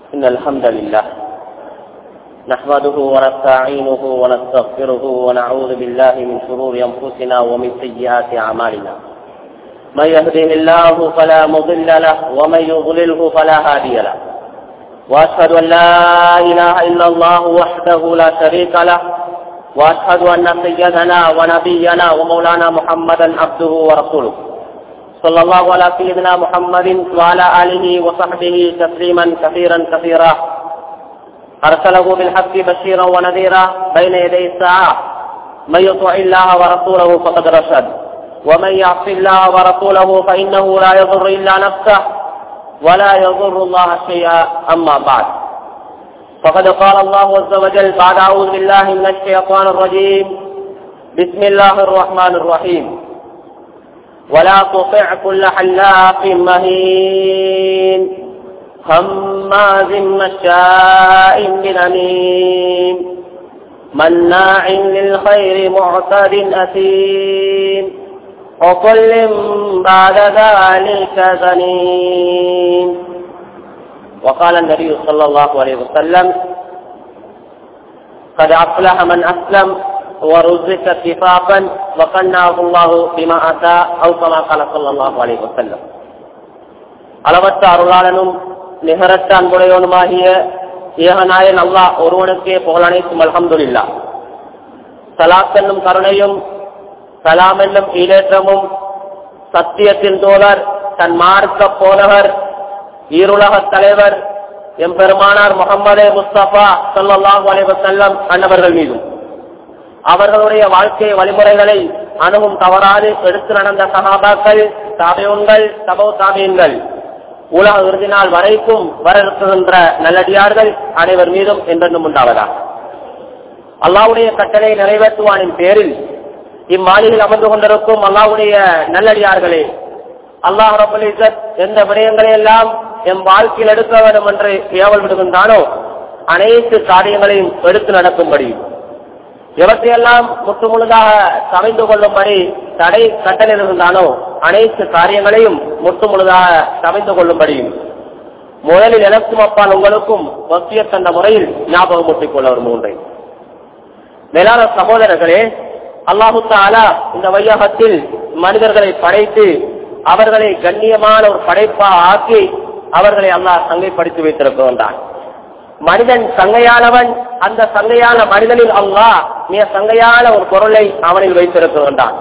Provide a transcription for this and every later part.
إن الحمد لله نحمده ونستعينه ونستغفره ونعوذ بالله من شرور أنفسنا ومن سيئات أعمالنا من يهده الله فلا مضل له ومن يضلله فلا هادي له وأشهد أن لا إله إلا الله وحده لا شريك له وأشهد أن سيدنا ونبينا ومولانا محمدا عبده ورسوله صلى الله على سيدنا محمد وعلى آله وصحبه تسليما كثيرا كثيرا أرسله بالحق بشيرا ونذيرا بين يدي الساعة من يطع الله ورسوله فقد رشد ومن يعص الله ورسوله فإنه لا يضر إلا نفسه ولا يضر الله شيئا أما بعد فقد قال الله عز وجل بعد أعوذ بالله من الشيطان الرجيم بسم الله الرحمن الرحيم ولا تطع كل حلاق مهين هماز مشاء بنميم مناع للخير معتد أثيم عقل بعد ذلك زنيم وقال النبي صلى الله عليه وسلم قد أفلح من أسلم ورزق كفافا وقنعه الله بما أتى أو كما قال صلى الله عليه وسلم அளவற்ற அருளாளனும் நிகரற்ற அன்புடையவனுமாகிய ஏகநாயன் அல்லாஹ் ஒருவனுக்கே புகழனைத்தும் அல்ஹம்துல்லா சலாத் என்னும் கருணையும் சலாம் என்னும் ஈடேற்றமும் சத்தியத்தின் தோழர் தன் மார்க்க போனவர் ஈருலக தலைவர் எம் பெருமானார் முகமது முஸ்தபா சல்லாஹூ அலைவசல்லம் அன்னவர்கள் மீதும் அவர்களுடைய வாழ்க்கை வழிமுறைகளை அணுகும் தவறாது எடுத்து நடந்த சகாபாக்கள் தாபியன்கள் தபோ தாபியன்கள் உலக இறுதி நாள் வரைக்கும் வர இருக்குகின்ற நல்லடியார்கள் அனைவர் மீதும் என்றென்றும் உண்டாவதா அல்லாவுடைய கட்டளை நிறைவேற்றுவானின் பேரில் இம்மாளிகையில் அமர்ந்து கொண்டிருக்கும் அல்லாவுடைய நல்லடியார்களே அல்லாஹ் ரபுல் எந்த விடயங்களை எல்லாம் எம் வாழ்க்கையில் எடுக்க வேண்டும் என்று ஏவல் விடுகின்றானோ அனைத்து காரியங்களையும் எடுத்து நடக்கும்படி எவற்றையெல்லாம் முற்று முழுதாக கவிழ்ந்து கொள்ளும்படி தடை கட்டளிருந்தானோ அனைத்து காரியங்களையும் முற்று முழுதாக கவிழ்ந்து கொள்ளும்படியும் முதலில் எனக்கும் அப்பால் உங்களுக்கும் வசிய தந்த முறையில் ஞாபகம் ஊட்டிக் கொள்ள விரும்புகின்றேன் மேலான சகோதரர்களே அல்லாஹு தாலா இந்த வையகத்தில் மனிதர்களை படைத்து அவர்களை கண்ணியமான ஒரு படைப்பா ஆக்கி அவர்களை அல்லாஹ் சங்கைப்படுத்தி வைத்திருக்கின்றான் மனிதன் சங்கையானவன் அந்த சங்கையான மனிதனில் அல்லாஹ் மிக சங்கையான ஒரு பொருளை அவனில் வைத்திருக்கின்றான்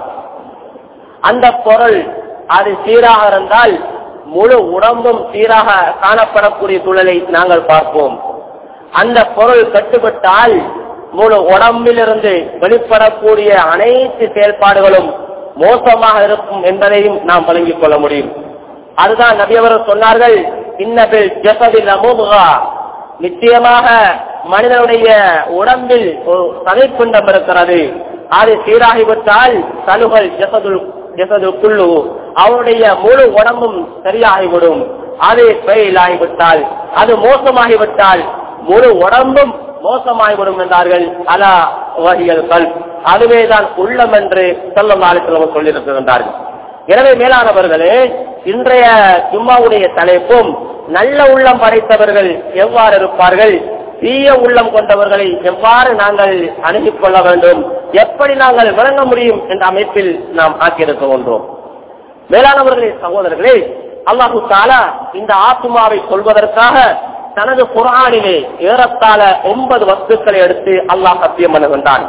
அந்த பொருள் அது சீராக இருந்தால் முழு உடம்பும் சீராக காணப்படக்கூடிய சூழலை நாங்கள் பார்ப்போம் அந்த பொருள் கட்டுப்பட்டால் முழு உடம்பிலிருந்து வெளிப்படக்கூடிய அனைத்து செயல்பாடுகளும் மோசமாக இருக்கும் என்பதையும் நாம் வழங்கிக் கொள்ள முடியும் அதுதான் நபியவர் சொன்னார்கள் இன்னபில் ஜசதில் அமுகா நிச்சயமாக மனிதனுடைய உடம்பில் ஒரு சதைப்பிண்டம் இருக்கிறது அது சீராகிவிட்டால் சலுகல் ஜசதுல் ஜசது குள்ளு அவருடைய முழு உடம்பும் சரியாகிவிடும் அது பெயில் ஆகிவிட்டால் அது மோசமாகிவிட்டால் முழு உடம்பும் மோசமாகிவிடும் என்றார்கள் அலா வகிகள் கல் அதுவேதான் உள்ளம் என்று சொல்லும் நாளுக்கு சொல்லியிருக்கின்றார்கள் எனவே மேலானவர்களே இன்றைய ஜும்மாவுடைய தலைப்பும் நல்ல உள்ளம் படைத்தவர்கள் எவ்வாறு இருப்பார்கள் தீய உள்ளம் கொண்டவர்களை எவ்வாறு நாங்கள் அணுகிக் கொள்ள வேண்டும் எப்படி நாங்கள் விளங்க முடியும் என்ற அமைப்பில் நாம் ஆக்கியிருக்கின்றோம் மேலானவர்களே சகோதரர்களே அல்லாஹு தாலா இந்த ஆத்மாவை சொல்வதற்காக தனது குரானிலே ஏறத்தாழ ஒன்பது வஸ்துக்களை எடுத்து அல்லாஹ் சத்தியம் பண்ணுகின்றான்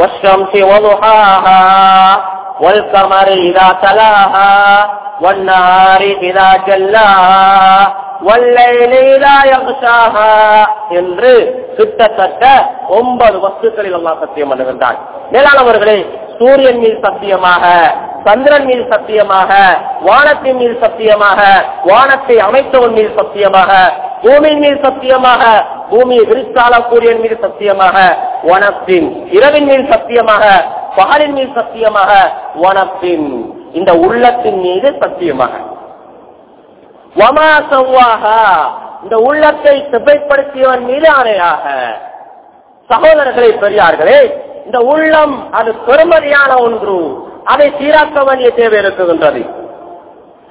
والقمر إذا تلاها والنهار إذا جلاها والليل إذا يغشاها என்று கிட்டத்தட்ட ஒன்பது வஸ்துக்களில் அல்லா சத்தியம் பண்ணுகின்றான் மேலானவர்களே சூரியன் மீது சத்தியமாக சந்திரன் மீது சத்தியமாக வானத்தின் மீது சத்தியமாக வானத்தை அமைத்தவன் மீது சத்தியமாக பூமியின் மீது சத்தியமாக பூமியை விரித்தாளக்கூடியன் மீது சத்தியமாக வனத்தின் இரவின் மீது சத்தியமாக பகலின் மீது சத்தியமாக வனத்தின் இந்த உள்ளத்தின் மீது சத்தியமாக வமா சவ்வாக இந்த உள்ளத்தை செவ்வைப்படுத்தியவன் மீது ஆணையாக சகோதரர்களை பெரியார்களே இந்த உள்ளம் அது பெருமதியான ஒன்று அதை சீராக்க வேண்டிய தேவை இருக்குகின்றது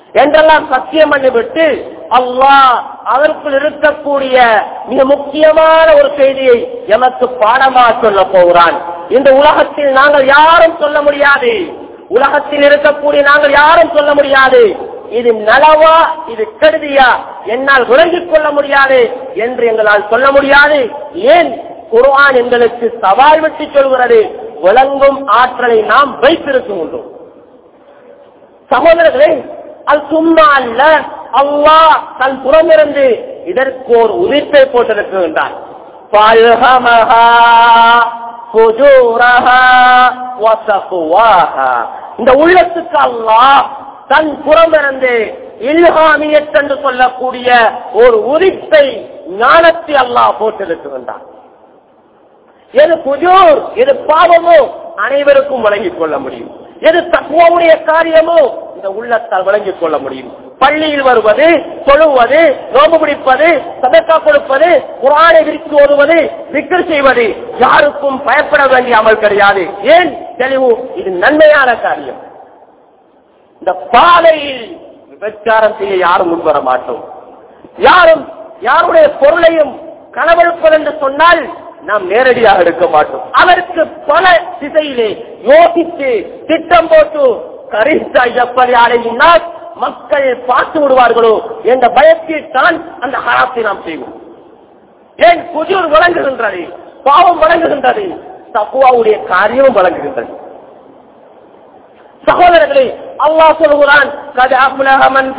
என்றெல்லாம் சத்தியம் பண்ணிவிட்டு அல்லாஹ் அதற்குள் இருக்கக்கூடிய மிக முக்கியமான ஒரு செய்தியை எமக்கு பாடமா சொல்ல போகிறான் இந்த உலகத்தில் நாங்கள் யாரும் சொல்ல முடியாது உலகத்தில் இருக்கக்கூடிய நாங்கள் யாரும் சொல்ல முடியாது இது நலவா இது கருதியா என்னால் விளங்கிக் கொள்ள முடியாது என்று எங்களால் சொல்ல முடியாது ஏன் குர்ஆன் எங்களுக்கு சவால் விட்டு சொல்கிறது விளங்கும் ஆற்றலை நாம் வைத்திருக்கின்றோம் சகோதரர்களே அது சும்மா அல்ல அல்லாஹ் தன் புறமிருந்து இதற்கு ஒரு உதிர்ப்பை போட்டிருக்கின்றான் فَأَلْهَمَهَا فُجُورَهَا وَتَقْوَاهَا. இந்த உள்ளத்துக்கு அல்லாஹ் தன் புறமிருந்து இல்ஹாமியத் என்று சொல்லக்கூடிய ஒரு உரிப்பை ஞானத்தை அல்லாஹ் போட்டிருக்கின்றான் எது புஜூர் எது பாவமோ அனைவருக்கும் வழங்கிக் கொள்ள முடியும் எது தக்குவவுடைய காரியமோ இந்த உள்ளத்தால் வழங்கிக் கொள்ள முடியும் பள்ளியில் வருவது தொழுவது நோம்பு பிடிப்பது சதக்கா கொடுப்பது குரானை விரித்து ஓதுவது விக்கர் செய்வது யாருக்கும் பயப்பட வேண்டிய அமல் கிடையாது ஏன் தெளிவு இது நன்மையான காரியம் இந்த பாதையில் விபச்சாரம் செய்ய யாரும் முன்வர மாட்டோம் யாரும் யாருடைய பொருளையும் களவெடுப்பது என்று சொன்னால் நாம் நேரடியாக எடுக்க மாட்டோம் அதற்கு பல திசையிலே யோசித்து திட்டம் போட்டு கரிசா எப்படி அடையினால் மக்கள் பார்த்து விடுவார்களோ என்ற பயத்தில் தான் அந்த ஹராத்தை நாம் செய்வோம் ஏன் புதியூர் வழங்குகின்றது பாவம் வழங்குகின்றது தக்குவாவுடைய காரியமும் வழங்குகின்றது சகோதரர்களே அல்லாஹ் சொல்கிறான் கது அப்லஹமன்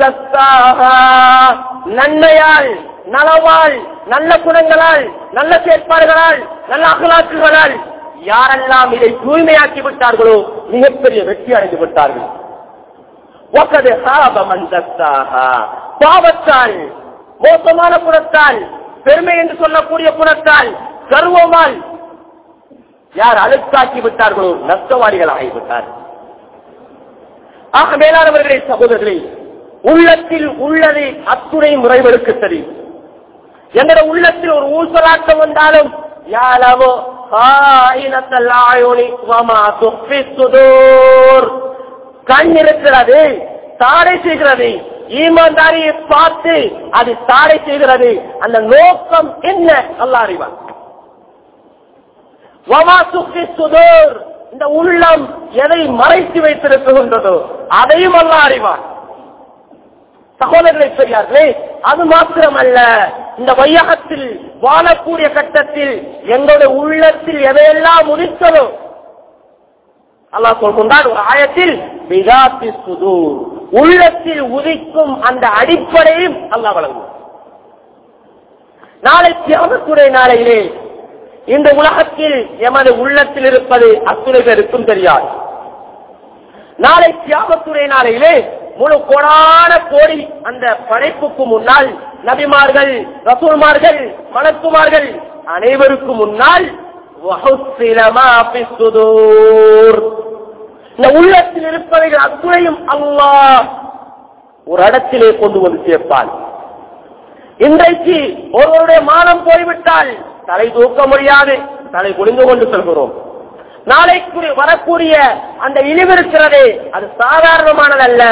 நன்மையால் நலவால் நல்ல குணங்களால் நல்ல செயற்பாடுகளால் நல்ல அகலாக்குகளால் யாரெல்லாம் இதை தூய்மையாக்கி விட்டார்களோ மிகப்பெரிய வெற்றி அடைந்து விட்டார்கள் ஒக்கது சாபமன் பாவத்தால் மோசமான குணத்தால் பெருமை என்று சொல்லக்கூடிய குணத்தால் கர்வமால் யார் அழுக்காக்கி விட்டார்களோ நஷ்டவாதிகள் ஆகிவிட்டார்கள் ஆக மேலானவர்களே சகோதரர்களே உள்ளத்தில் உள்ளதை அத்துணை முறைவருக்கு தெரியும் என்னோட உள்ளத்தில் ஒரு ஊசலாட்டம் வந்தாலும் யாழவோ கண் இருக்கிறது தாடை செய்கிறது ஈமான்தாரியை பார்த்து அது தாடை செய்கிறது அந்த நோக்கம் என்ன அல்ல அறிவான் சுதோர் இந்த உள்ளம் எதை மறைத்து வைத்திருக்கின்றதோ அதையும் அல்ல அறிவான் சகோதரர்களை பெரியார்களே அது மாத்திரமல்ல இந்த வையகத்தில் வாழக்கூடிய கட்டத்தில் எங்களுடைய உள்ளத்தில் எதையெல்லாம் உதித்ததோ அல்லாஹ் சொல்கின்றான் ஒரு ஆயத்தில் விதாத்தி சுதூர் உள்ளத்தில் உதிக்கும் அந்த அடிப்படையும் அல்லாஹ் வழங்கும் நாளை தியாகத்துடைய நாளையிலே இந்த உலகத்தில் எமது உள்ளத்தில் இருப்பது அத்துணை பேருக்கும் தெரியாது நாளை தியாகத்துடைய நாளையிலே முழு கோடான கோடி அந்த படைப்புக்கு முன்னால் நபிமார்கள் ரசூல்மார்கள் மலக்குமார்கள் அனைவருக்கும் முன்னால் இந்த உள்ளத்தில் இருப்பவைகள் அத்துணையும் அல்லாஹ் ஒரு இடத்திலே கொண்டு வந்து சேர்ப்பான் இன்றைக்கு ஒருவருடைய மானம் போய்விட்டால் தலை தூக்க முடியாது தலை குனிந்து கொண்டு செல்கிறோம் நாளைக்கு வரக்கூடிய அந்த இழிவு இருக்கிறதே அது சாதாரணமானதல்ல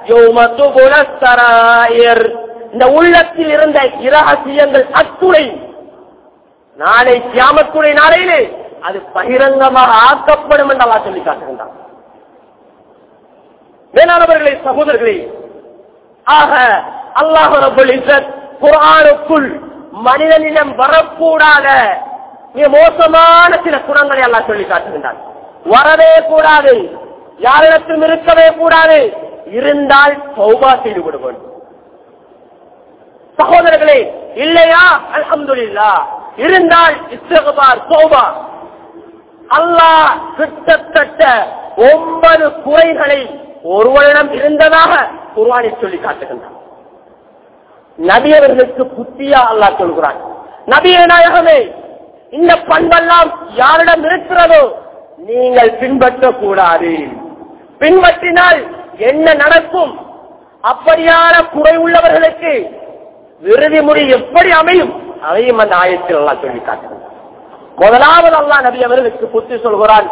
இந்த உள்ளத்தில் இருந்த இரகசியங்கள் அத்துணை நாளை கியாமத்துடைய நாளையிலே அது பகிரங்கமாக ஆக்கப்படும் என்று அல்லா சொல்லி காட்டுகின்றான் மேலானவர்களே சகோதரர்களே ஆக அல்லாஹ் ரபுல் இஸ்ஸத் குர்ஆனுக்குள் மனிதனிடம் வரக்கூடாத மிக மோசமான சில குணங்களை எல்லாம் சொல்லி காட்டுகின்றான் வரவே கூடாது யாரிடத்தும் இருக்கவே கூடாது இருந்தால் சௌபா செய்து விட வேண்டும் சகோதரர்களே இல்லையா அல்ஹம்துலில்லா இருந்தால் இஸ்தகபார் சௌபா அல்லாஹ் கிட்டத்தட்ட ஒன்பது குறைகளை ஒருவரிடம் இருந்ததாக குர்ஆனில் சொல்லி காட்டுகின்றான் நபியவர்களுக்கு புத்தியா அல்லாஹ் சொல்கிறான் நபிய நாயகமே இந்த பண்பெல்லாம் யாரிடம் இருக்கிறதோ நீங்கள் பின்பற்றக்கூடாது பின்பற்றினால் என்ன நடக்கும் அப்படியான குறை உள்ளவர்களுக்கு விருதி முறை எப்படி அமையும் அதையும் அந்த ஆயத்தில் எல்லாம் சொல்லி காட்டுகிறார் முதலாவது அல்லா நபி அவர்களுக்கு புத்தி சொல்கிறான்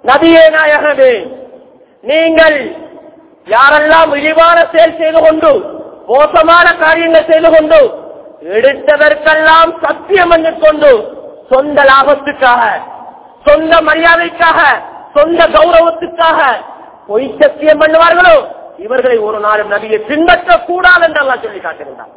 நபியே நாயகமே நீங்கள் யாரெல்லாம் இழிவான செயல் செய்து கொண்டு மோசமான காரியங்கள் செய்து கொண்டு எடுத்ததற்கெல்லாம் சத்தியம் என்று கொண்டு சொந்த லாபத்துக்காக சொந்த மரியாதைக்காக சொந்த கௌரவத்துக்காக பொய் சத்தியம் பண்ணுவார்களோ இவர்களை ஒரு நாளும் நபியை பின்பற்றக் கூடாது என்று அல்லாஹ் சொல்லி காட்டுகின்றார்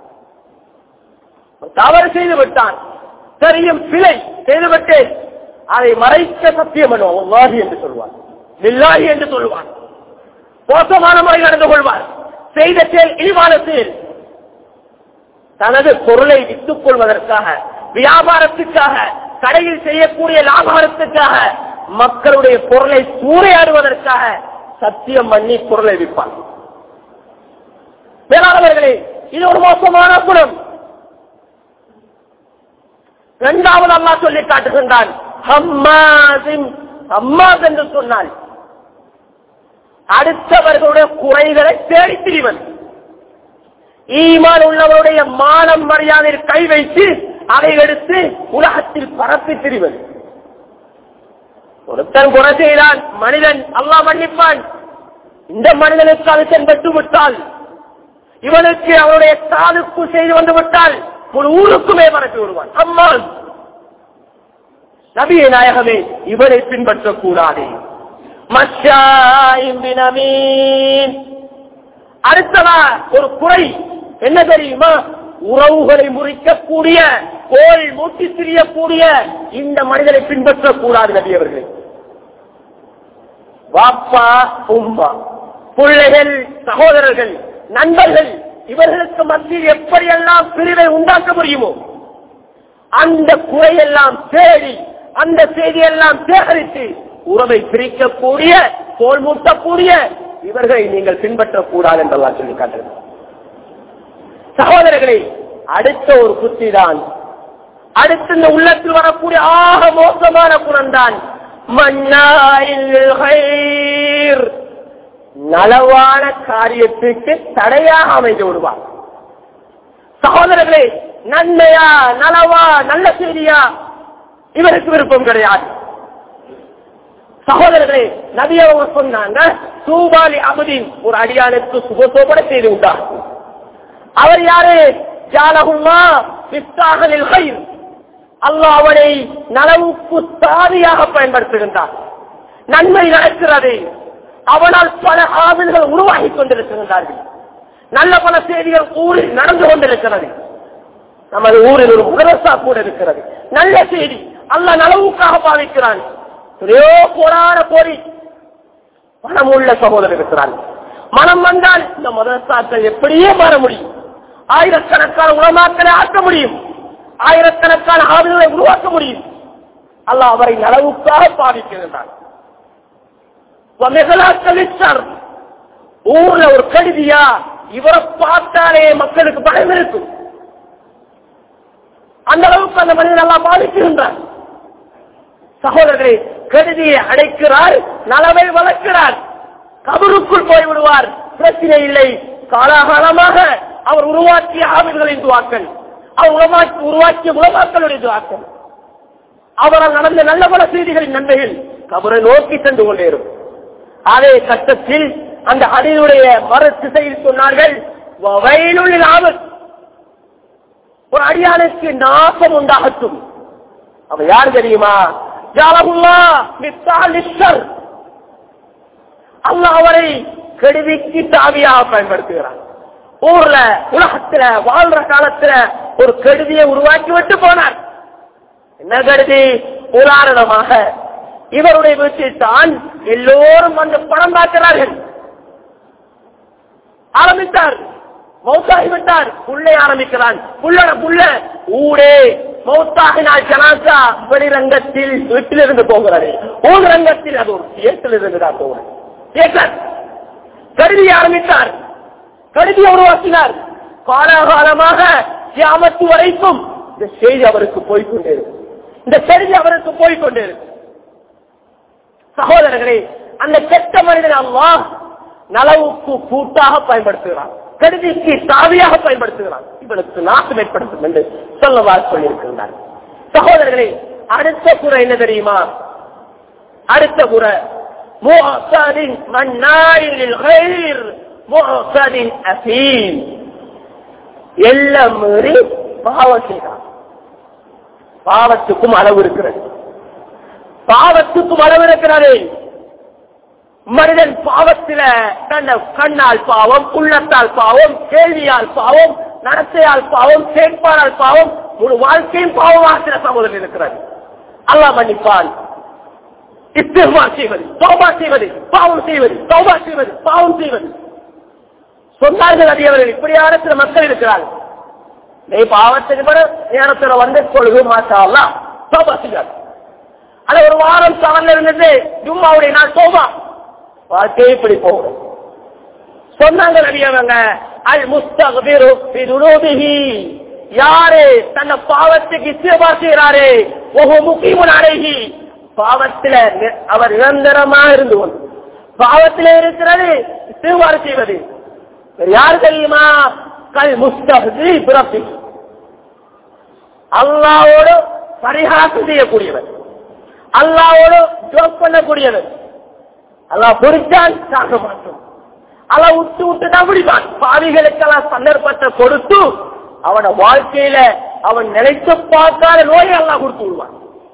தவறு செய்து விட்டான் தெரியும் பிழை செய்துவிட்டேன் அதை மறைக்க சத்தியம் பண்ணுவான் அல்லாஹி என்று சொல்வார் நில்லாஹி என்று சொல்வான் மோசமான முறை நடந்து கொள்வார் செய்த செயல் இழிவான செயல் தனது பொருளை வித்துக் கொள்வதற்காக வியாபாரத்துக்காக கடையில் செய்யக்கூடிய லாபாரத்துக்காக மக்களுடைய பொருளை சூறையாடுவதற்காக சத்தியம் பண்ணி பொருளை விற்பான் மேலாளர்களே இது ஒரு மோசமான குணம் இரண்டாவது அல்லா சொல்லி காட்டுகின்றான் ஹம்மாசின் ஹம்மாஸ் என்று சொன்னால் அடுத்தவர்களுடைய குறைகளை தேடி திரிவன் ஈமான் உள்ளவருடைய மானம் மரியாதையில் கை வைத்து அதை எடுத்து உலகத்தில் பரப்பி திரிவன் ஒருத்தன் குறை செய்தான் மனிதன் அல்லாஹ் மன்னிப்பான் இந்த மனிதனுக்கு அது சென்பட்டு விட்டால் இவனுக்கு அவனுடைய காதுக்கு செய்து வந்து விட்டால் ஒரு ஊருக்குமே பரப்பி விடுவான் அம்மான் நபிய நாயகமே இவரை பின்பற்றக்கூடாது அடுத்ததா ஒரு குறை என்ன தெரியுமா உறவுகளை முறிக்கக்கூடிய கோல் மூட்டி திரியக்கூடிய இந்த மனிதனை பின்பற்றக்கூடாது நபி அவர்கள் வாப்பா உம்மா பிள்ளைகள் சகோதரர்கள் நண்பர்கள் இவர்களுக்கு மத்தியில் எப்படியெல்லாம் பிரிவை உண்டாக்க முடியுமோ அந்த குறையெல்லாம் தேடி அந்த செய்தியெல்லாம் சேகரித்து உறவை பிரிக்கக்கூடிய கோல் மூட்டக்கூடிய இவர்களை நீங்கள் பின்பற்றக்கூடாது என்றெல்லாம் சொல்லி காட்டுகிறது சகோதரர்களே அடுத்த ஒரு புத்தி தான் அடுத்து இந்த உள்ளத்தில் வரக்கூடிய ஆக மோசமான குணம்தான் நலவான காரியத்துக்கு தடையாக அமைந்து விடுவார் சகோதரர்களே நன்மையா நலவா நல்ல செய்தியா இவருக்கு விருப்பம் கிடையாது சகோதரர்களே நபி அவங்க சொன்னாங்க சூபாலி அபுதீன் ஒரு அடியானுக்கு சுகசோபட செய்து விட்டார் அவர் யாரு ஜாலகுல்லா பிஸ்தாகலில் கயிர் அல்லாஹ் அவனை நலவுக்கு சாதியாக பயன்படுத்துகின்றார் நன்மை நடக்கிறது அவனால் பல ஆவில்கள் உருவாகி கொண்டிருக்கின்றார்கள் நல்ல பல செய்திகள் ஊரில் நடந்து கொண்டிருக்கிறது நமது ஊரில் ஒரு முதலசா கூட இருக்கிறது நல்ல செய்தி அல்ல நலவுக்காக பாவிக்கிறான் எத்தனையோ போராட போரி பணம் உள்ள சகோதரர் இருக்கிறான் மனம் வந்தால் இந்த மதரசாக்கள் எப்படியே மாற முடியும் ஆயிரக்கணக்கான உலமாக்களை ஆக்க முடியும் ஆயிரக்கணக்கான ஆவிகளை உருவாக்க முடியும் அல்ல அவரை நலவுக்காக பாவிக்கின்றான் ஊர்ல ஒரு கருதியா இவரை பார்த்தாலே மக்களுக்கு பயம் இருக்கும் அந்த அளவுக்கு அந்த மனிதன் நல்லா பாதிக்கின்றார் சகோதரர்களே கருதியை அடைக்கிறார் நலவை வளர்க்கிறார் கபருக்குள் போய்விடுவார் பிரச்சனை இல்லை காலாகாலமாக அவர் உருவாக்கிய ஆவிர்களின் துவாக்கள் அவர் உருவாக்கி உருவாக்கிய உலமாக்களுடைய துவாக்கள் அவரால் நடந்த நல்ல பல செய்திகளின் நன்மைகள் கபரை நோக்கி சென்று கொண்டே இருக்கும் அதே கட்டத்தில் அந்த அடியுடைய மறு திசையில் சொன்னார்கள் வயலுள்ள ஆபத்து ஒரு அடியானுக்கு நாசம் உண்டாகட்டும் அவ யார் தெரியுமா ஜாலகுல்லா மித்தாலிஸ்டர் அல்லாஹ் அவரை கெடுதிக்கு தாவியாக பயன்படுத்துகிறார் ஊர்ல உலகத்துல வாழ்ற காலத்துல ஒரு கெடுதியை உருவாக்கி விட்டு போனார் என்ன கருதி உதாரணமாக இவருடைய வீட்டில் தான் எல்லோரும் வந்து பணம் பார்க்கிறார்கள் ஆரம்பித்தார் மௌத்தாகிவிட்டார் புள்ளை ஆரம்பிக்கிறான் புள்ளட புள்ள ஊடே மௌத்தாகினால் ஜனாசா வெளிரங்கத்தில் வீட்டிலிருந்து போகிறது ஊர் ரங்கத்தில் அது ஒரு தியேட்டர் இருந்துதான் போகிறது தியேட்டர் கருதி ஆரம்பித்தார் கருதியை உருவாக்கினார் காலாகாலமாக கியாமத்து வரைக்கும் இந்த செய்தி அவருக்கு போய்கொண்டே இருக்கு இந்த செய்தி அவருக்கு போய்கொண்டே இருக்கு சகோதரர்களே அந்த கெட்ட மனிதன் அல்லாஹ் நலவுக்கு கூட்டாக பயன்படுத்துகிறான் கருதிக்கு தாவியாக பயன்படுத்துகிறான் இவனுக்கு நாசம் ஏற்படுத்தும் என்று சொல்லவாறு சொல்லியிருக்கிறார் சகோதரர்களே அடுத்த குறை என்ன தெரியுமா அடுத்த குறை معتد مناع للخير معتد أثيم எல்லாம் மீறி பாவம் செய்தான் பாவத்துக்கும் அளவு இருக்கிறது பாவத்துக்கும் அளவு இருக்கிறது மனிதன் பாவத்தில தன்னை கண்ணால் பாவம் உள்ளத்தால் பாவம் கேள்வியால் பாவம் நடத்தையால் பாவம் செயற்பாடால் பாவம் ஒரு வாழ்க்கையும் பாவமாக்கிற சமூகம் இருக்கிறது அல்லாஹ் மன்னிப்பான் இஸ்திஃபா செய்வது தௌபா செய்வது பாவம் செய்வது தௌபா செய்வது பாவம் செய்வது சொன்னார்கள் அதிகவர்கள் இப்படியான சில மக்கள் இருக்கிறார்கள் நீ பாவத்துக்கு பிற நேரத்துல வந்து கொள்கை மாற்றலாம் தௌபா செய்யாது ஆனா ஒரு வாரம் சவன்ல இருந்தது ஜும்மாவுடைய நாள் தௌபா வாழ்க்கையை இப்படி போகும் சொன்னாங்க நபியவங்க அல் முஸ்தகபிரு பிதுனூபிஹி யாரு தன்னை பாவத்துக்கு இஸ்திஃபா செய்கிறாரே ஒவ்வொரு முக்கியமுன் அடைகி பாவத்தில நி- அவர் நிரந்தரமா இருந்து கொண்டு பாவத்தில இருக்கிறது இஸ்திஃபார் செய்வது வேறு யார் தெரியுமா கல் முஸ்தகி பிறப்பி அல்லாவோடு பரிகாசம் செய்யக்கூடியவர் அல்லாவோடு ஜோக் பண்ணக்கூடியவர் அல்லாஹ் பொறிச்சான் சாக மாட்டோம் அல்லாஹ் விட்டு விட்டு தான் பிடிப்பான் பாவிகளுக்கெல்லாம் சந்தர்ப்பத்தை கொடுத்து அவன வாழ்க்கையில அவன் நினைத்து பார்க்காத நோயை எல்லாம் கொடுத்து விடுவான்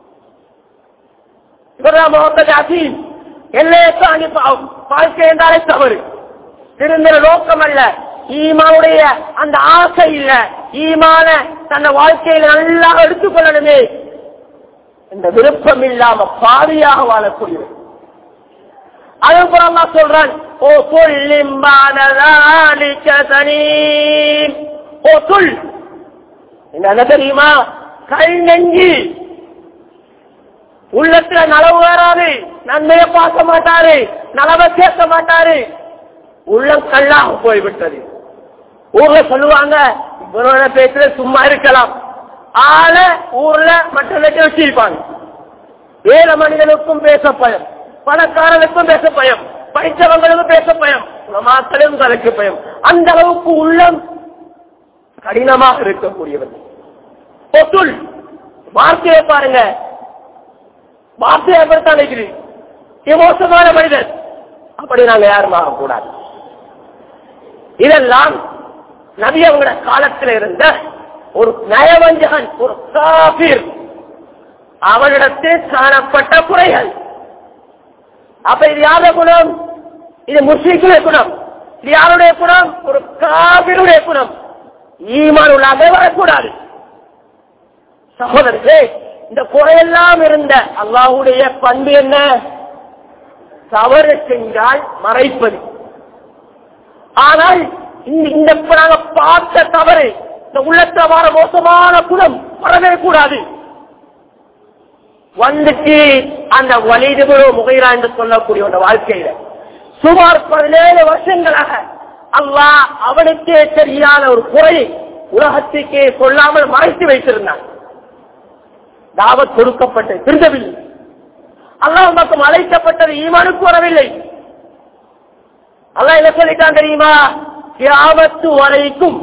இவர்தான் முகமது அசீம் எல்லையை தாண்டி பா- வாழ்க்கை என்றாலே தவறு திருந்திர நோக்கம் அல்ல ஈமாவுடைய அந்த ஆசை இல்ல ஈமான தன்னை வாழ்க்கையில நல்லா எடுத்துக்கொள்ளணுமே இந்த விருப்பம் இல்லாம பாவியாக வாழக்கூடியவர் அதுபுறம் அல்லாஹ் சொல்றான் ஓ சொல்லிம்பானதாலிக்க தனீம் ஓ சொல் என்ன தெரியுமா கல் நெஞ்சி உள்ளத்துல நலவு வராது நன்மையை பார்க்க மாட்டாரு நலவை கேட்க மாட்டாரு உள்ளம் கல்லாக போய்விட்டது ஊர்ல சொல்லுவாங்க இவரோட பேசுற சும்மா இருக்கலாம் ஆள ஊர்ல மற்றவர்கிட்ட வச்சிருப்பாங்க ஏழை மனிதனுக்கும் பேச பயம் பணக்காரனுக்கும் பேச பயம் படித்தவங்களுக்கும் பேச பயம் மக்களும் தலைக்கு பயம் அந்த அளவுக்கு உள்ளம் கடினமாக இருக்கக்கூடியவர் பொத்துள் வார்த்தையை பாருங்க வார்த்தையை அப்படித்தான் நினைக்கிறேன் மோசமான மனிதன் அப்படி நாங்க யாரும் ஆகக்கூடாது இதெல்லாம் நபி அவங்களோட காலத்தில் இருந்த ஒரு நயவஞ்சகன் ஒரு காபீர் அவனிடத்தில் காணப்பட்ட குறைகள் அப்ப இது யாருடைய குணம் இது முஸ்லிக்குடைய குணம் இது யாருடைய குணம் ஒரு காவிருடைய குணம் ஈமான் உள்ளாக வரக்கூடாது சகோதரர்களே இந்த குறையெல்லாம் இருந்த அல்லாஹுடைய பண்பு என்ன தவறு செஞ்சால் மறைப்பது ஆனால் இந்த இந்த இப்ப நாங்க பார்த்த தவறு இந்த உள்ளத்துல வர மோசமான குணம் வரவே கூடாது வந்துட்டு அந்த வலிதுபுரோ முகைரா என்று சொல்லக்கூடிய அந்த வாழ்க்கையில சுமார் பதினேழு வருஷங்களாக அல்லாஹ் அவனுக்கே தெரியாத ஒரு குறையை உலகத்துக்கே சொல்லாமல் மறைத்து வைத்திருந்தான் தாவத் கொடுக்கப்பட்டது திருந்தவில்லை அல்லாஹ் பக்கம் அழைக்கப்பட்டது ஈமானுக்கு வரவில்லை அல்லாஹ் என்ன சொல்லிட்டான் தெரியுமா கியாமத்து வரைக்கும்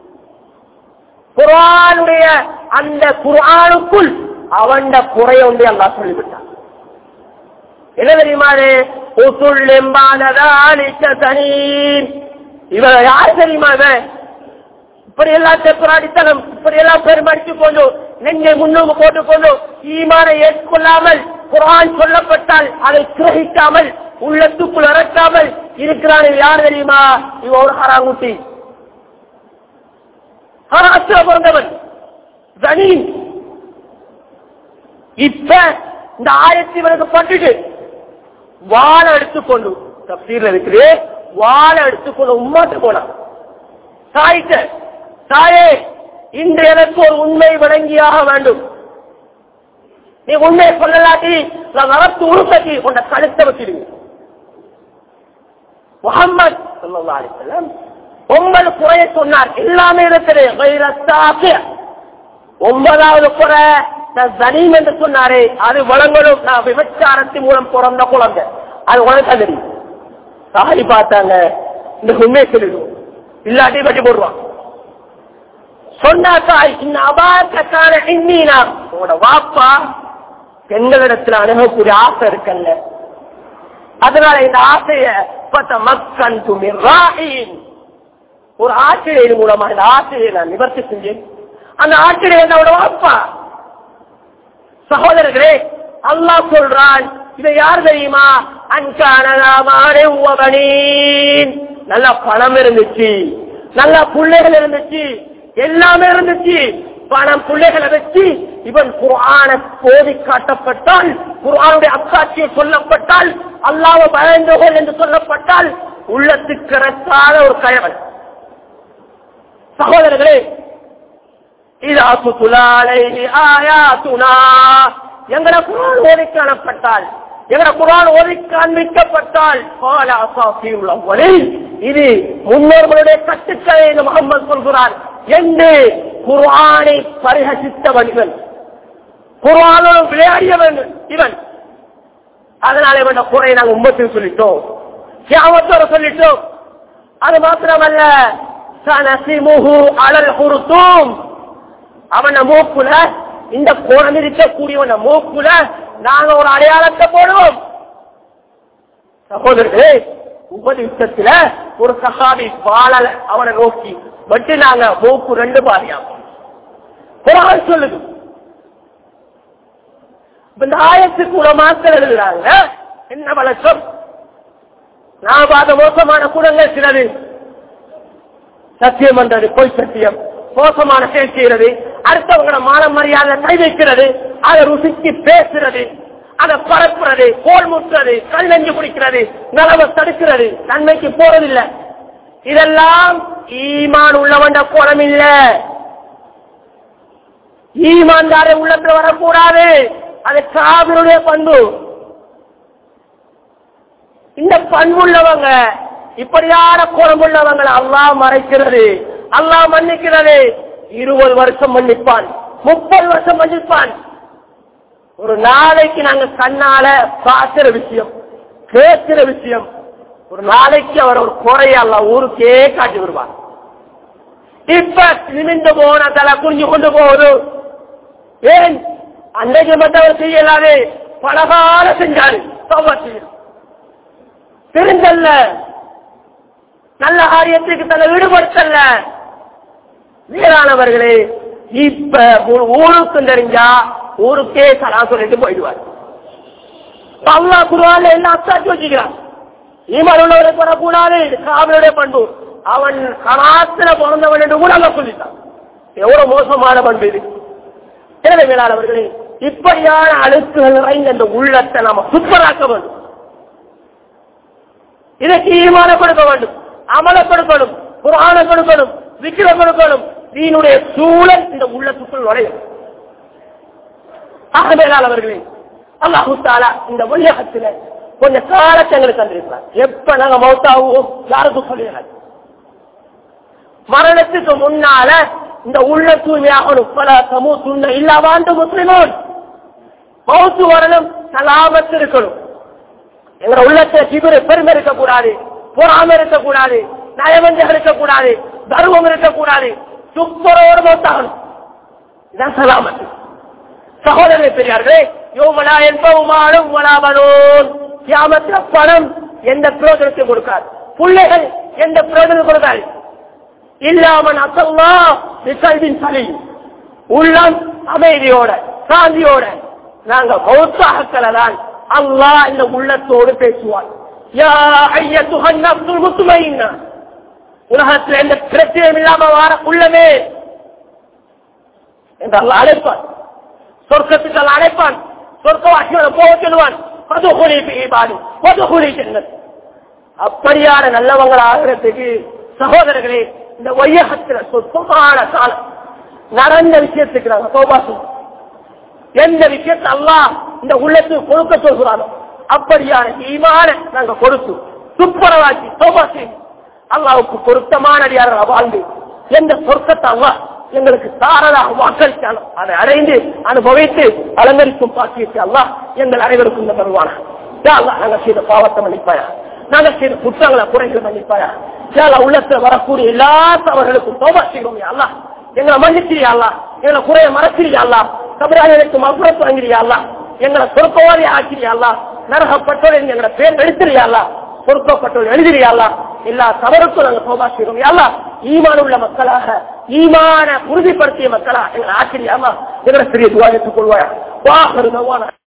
குரானுடைய அந்த குரானுக்குள் அவன் குறை ஒன்று அல்லாஹ் சொல்லிவிட்டான் என்ன தெரியுமா அது? உசுல் எம்பானதா அளித்த தனி இவன் யார் தெரியுமா இவன் இப்படி எல்லாம் தெப்பராடித்தனம் இப்படி எல்லாம் பெருமடித்துக் கொண்டு நெஞ்சை முன்னும் போட்டுக்கொண்டு ஈமானை ஏற்றுக்கொள்ளாமல் குரான் சொல்லப்பட்டால் அதை கிரகிக்காமல் உள்ளத்துக்குள் இறக்காமல் இருக்கிறான் இவன் யார் தெரியுமா இவன் ஒரு ஹராங்குட்டி ஹராசில பிறந்தவன் ஜனீன் இப்ப இந்த ஆயிரத்தி இவனுக்கு பட்டுட்டு வாழை எடுத்துக்கொண்டு தப்சீர்ல இருக்குது வாழை எடுத்துக்கொண்டு உம்மாட்டு போனான் தாய்க்க தாயே இன்று எனக்கு ஒரு உண்மை வழங்கியாக வேண்டும் நீ உண்மை சொல்லலாட்டி நான் வளர்த்து உருப்பத்தி உன்னை கழுத்தை வச்சிடுங்க முகம்மது ஸல்லல்லாஹு அலைஹி வஸல்லம் ஒன்பது குறையை சொன்னார் எல்லாமே இருக்குது வைரத்தாக்கு ஒன்பதாவது குறை நான் ஜனீம் என்று சொன்னாரே அது வழங்கணும் நான் விபச்சாரத்தின் மூலம் பிறந்த குழந்தை அது உனக்கு தெரியும் சாரி பார்த்தாங்க இந்த உண்மை சொல்லிடுவோம் இல்லாட்டி பட்டி போடுவான் சொன்னாக்கா இந்த அபார்க்கான இன்னீனா உங்களோட வாப்பா பெண்களிடத்துல அணுகக்கூடிய ஆசை இருக்கல்ல அதனால இந்த ஆசைய பத்த மக்கன் துமிராயின் ஒரு ஆசிரியர் மூலமா இந்த ஆசிரியை நான் நிவர்த்தி செஞ்சேன் அந்த ஆசிரியர் என்னோட அப்பா சகோதரர்களே அல்லாஹ் சொல்றான் இதை யார் தெரியுமா அன்கானீன் நல்ல பணம் இருந்துச்சு நல்ல பிள்ளைகள் இருந்துச்சு எல்லாமே இருந்துச்சு பணம் பிள்ளைகளை வச்சு இவன் குர்ஆன போதி காட்டப்பட்டால் குர்ஆனுடைய அக்காட்சியை சொல்லப்பட்டால் அல்லாஹ் பயந்தோல் என்று சொல்லப்பட்டால் உள்ளத்துக்கு ரத்தாத ஒரு கயவன் சகோதரர்களே இதா சுத்துலாலை ஆயாத்துனா எங்கட குரான் ஓதி காணப்பட்டால் எங்கட குரான் ஓதி காண்பிக்கப்பட்டால் கால அசாஃபியுல் அவ்வலில் இது முன்னோர்களுடைய கட்டுக்களை என்று முகமது சொல்கிறார் என்று குர்ஆனை பரிகசித்தவன் இவன் குர்ஆனோடு விளையாடியவன் இவன் அதனால இவன் குறை நாங்கள் உம்மத்தில் சொல்லிட்டோம் கியாமத்தோட சொல்லிட்டோம் அது மாத்திரமல்ல சனசிமுஹு அலல் ஹுருத்தும் அவன மூக்குல இந்த கோணம் இருக்கக்கூடியவன மூக்குல நாங்க ஒரு அடையாளத்தை போடுவோம் சகோதரர்களே உபதி யுத்தத்துல ஒரு சகாபி பாலல அவனை நோக்கி வட்டு நாங்க மூக்கு ரெண்டு பாரியாம் குரான் சொல்லுது இப்ப இந்த ஆயத்துக்கு ஒரு மாத்திரம் எழுதுறாங்க என்ன வழக்கம் நான் பார்த்த மோசமான குணங்கள் சிலது சத்தியம் பண்றது பொய் சத்தியம் மோசமான செயல் செய்யறது அடுத்தவங்கள மான மரியாதை கை வைக்கிறது அதை ருசிக்கு பேசுறது அதை பரப்புறது கோல் முற்றுறது கல் நெஞ்சு குடிக்கிறது நலவை தடுக்கிறது நன்மைக்கு போறதில்லை இதெல்லாம் ஈமான் உள்ளவண்ட கோலம் இல்ல ஈமான்தாரை உள்ளத்துல வரக்கூடாது அது காவிருடைய பண்பு இந்த பண்புள்ளவங்க இப்படியான கோலம் உள்ளவங்களை அல்லாஹ் மறைக்கிறது அல்லாஹ் மன்னிக்கிறது இருபது வருஷம் மன்னிப்பான் முப்பது வருஷம் மன்னிப்பான் ஒரு நாளைக்கு நாங்க கண்ணால பார்க்கிற விஷயம் கேட்கிற விஷயம் ஒரு நாளைக்கு அவர் ஒரு குறைய அல்ல ஊருக்கே காட்டி வருவார் இப்ப நிமிந்து போன தலை குனிஞ்சு கொண்டு போகுது ஏன் அன்றைக்கு மட்டும் அவர் செய்யலாது பலகால செஞ்சாரு தௌபா செய்யணும் தெரிஞ்சல்ல நல்ல காரியத்துக்கு தன்னை ஈடுபடுத்தல்ல வீரானவர்களே இப்ப ஒரு ஊருக்கு தெரிஞ்சா ஊருக்கே சலா சொல்லிட்டு போயிடுவார் அல்லா குருவால எல்லாம் அத்தாச்சு வச்சுக்கிறான் ஈமான் உள்ளவரை பெறக்கூடாது காவலுடைய பண்பு அவன் கலாத்துல பிறந்தவன் என்று கூட அல்ல சொல்லிட்டான் எவ்வளவு மோசமான பண்பு இது எனவே மேலாளவர்களே இப்படியான அழுக்குகள் நிறைந்த இந்த உள்ளத்தை நாம சுத்தராக்க வேண்டும் இதற்கு ஈமான கொடுக்க வேண்டும் அமலப்படுத்தணும் புராண கொடுக்கணும் விக்கிர கொடுக்கணும் தீனுடைய சூழல் இந்த உள்ளத்துக்குள் நுழையும் ஆக மேலால் அவர்களே அல்லாஹு தாலா இந்த உலகத்துல கொஞ்ச காலத்தை எங்களுக்கு தந்திருக்கிறார் எப்ப நாங்க மௌத்தாவோம் யாருக்கும் சொல்லிடாது மரணத்துக்கு முன்னால இந்த உள்ள தூய்மையாகணும் பல சமூ துண்ண இல்லா வாழ்ந்த முஸ்லிமோன் மௌத்து வரணும் சலாமத்து இருக்கணும் எங்க உள்ளத்துல சிபிறு பெருமை இருக்கக்கூடாது பொறாம இருக்கக்கூடாது நயவஞ்சம் இருக்கக்கூடாது தர்மம் இருக்கக்கூடாது துப்புரோடு மௌத்தாகணும் இதான் சலாமத்து சகோதரரை பெரியார்களே யோமலா என்பவுமானும் வலாமனோன் கியாமத்துல பணம் எந்த பிரயோஜனத்தை கொடுக்காது பிள்ளைகள் எந்த பிரயோஜனம் கொடுக்காது இல்லாமன் அசல்லா விசல்வின் சளி உள்ளம் அமைதியோட சாந்தியோட நாங்க மௌத்தாகலாம் அல்லாஹ் இந்த உள்ளத்தோடு பேசுவார் யா ஐயத்துஹன் நப்சுல் முத்துமைன்னா உலகத்தில் எந்த பிரச்சனையும் இல்லாம வார உள்ளமே என்று அல்லாஹ் அழைப்பான் சொர்க்கத்துக்கு அல்லாஹ் அழைப்பான் சொர்க்கவாசியோட போக சொல்லுவான் பதுகுலி பீபாடு பதுகுலி சென்னது அப்படியான நல்லவங்கள் ஆகிறதுக்கு சகோதரர்களே இந்த வையகத்துல சொற்பமான காலம் நடந்த விஷயத்துக்கு நாங்க சோபா சொல்றோம் எந்த விஷயத்தை அல்லாஹ் இந்த உள்ளத்துக்கு கொடுக்க சொல்கிறானோ அப்படியான ஈமான நாங்க கொடுத்து துப்புரவாக்கி சோபா செய்யும் அல்லாவுக்கு பொருத்தமான அடியார்கள் வாழ்ந்து எந்த சொர்க்கத்தை அல்லாஹ் எங்களுக்கு தாரதாக வாக்களித்தாலும் அதை அடைந்து அனுபவித்து அலங்கரிக்கும் பாக்கியத்தை அல்லாஹ் எங்கள் அனைவருக்கும் இந்த தருவான நாங்க செய்த பாவத்தை மன்னிப்பாயா நாங்க செய்த குற்றங்களை குறைகளை மன்னிப்பாயா யாழ் உள்ளத்துல வரக்கூடிய எல்லா தவறுகளுக்கும் தோபா செய்வோம் அல்லா எங்களை மன்னிச்சிரியா அல்லா எங்களை குறைய மறக்கிறியா அல்லா கபராஜனுக்கு மகுரத்து வாங்கிறியா அல்லா எங்களை சொற்பவாதி ஆக்கிறியா அல்லா நரகப்பட்டோர் எங்களோட பேர் எடுத்துறியாளா பொறுக்கப்பட்டோர் எழுதிறியாளா எல்லா தவறுக்கும் நாங்கள் சோபா செய்கிறோம் யாரா ஈமான் உள்ள மக்களாக ஈமான உறுதிப்படுத்திய மக்களாக எங்களை ஆச்சரியாமா எங்களை சிறிய துவா ஏற்றுக்கொள்வாயா வாகருதவான